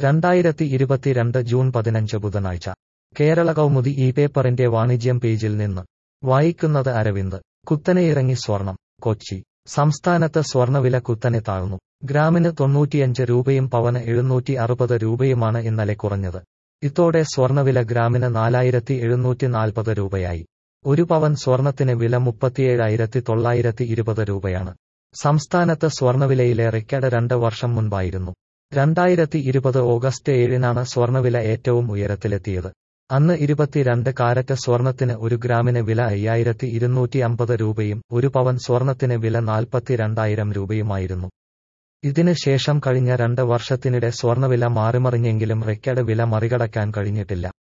രണ്ടായിരത്തി ഇരുപത്തിരണ്ട് ജൂൺ പതിനഞ്ച് ബുധനാഴ്ച കേരള കൗമുദി ഈ പേപ്പറിന്റെ വാണിജ്യം പേജിൽ നിന്ന് വായിക്കുന്നത് അരവിന്ദ് കുത്തനെയിറങ്ങി സ്വർണം കൊച്ചി സംസ്ഥാനത്ത് സ്വർണവില കുത്തനെ താഴ്ന്നു ഗ്രാമിന് തൊണ്ണൂറ്റിയഞ്ച് രൂപയും പവന് എഴുന്നൂറ്റി അറുപത് രൂപയുമാണ് ഇന്നലെ കുറഞ്ഞത് ഇതോടെ സ്വർണവില ഗ്രാമിന് നാലായിരത്തി എഴുന്നൂറ്റി നാൽപ്പത് രൂപയായി ഒരു പവൻ സ്വർണത്തിന് വില മുപ്പത്തിയേഴായിരത്തി തൊള്ളായിരത്തി ഇരുപത് രൂപയാണ് സംസ്ഥാനത്ത് സ്വർണവിലയിലെ റെക്കോർഡ് രണ്ട് വർഷം മുൻപായിരുന്നു രണ്ടായിരത്തി ഇരുപത് ഓഗസ്റ്റ് ഏഴിനാണ് സ്വർണവില ഏറ്റവും ഉയരത്തിലെത്തിയത് അന്ന് ഇരുപത്തിരണ്ട് കാരറ്റ് സ്വർണത്തിന് ഒരു ഗ്രാമിന് വില അയ്യായിരത്തി ഇരുന്നൂറ്റി അമ്പത് രൂപയും ഒരു പവൻ സ്വർണത്തിന് വില നാൽപ്പത്തിരണ്ടായിരം രൂപയുമായിരുന്നു ഇതിന് ശേഷം കഴിഞ്ഞ രണ്ട് വർഷത്തിനിടെ സ്വർണവില മാറിമറിഞ്ഞെങ്കിലും റെക്കോർഡ് വില മറികടക്കാൻ കഴിഞ്ഞിട്ടില്ല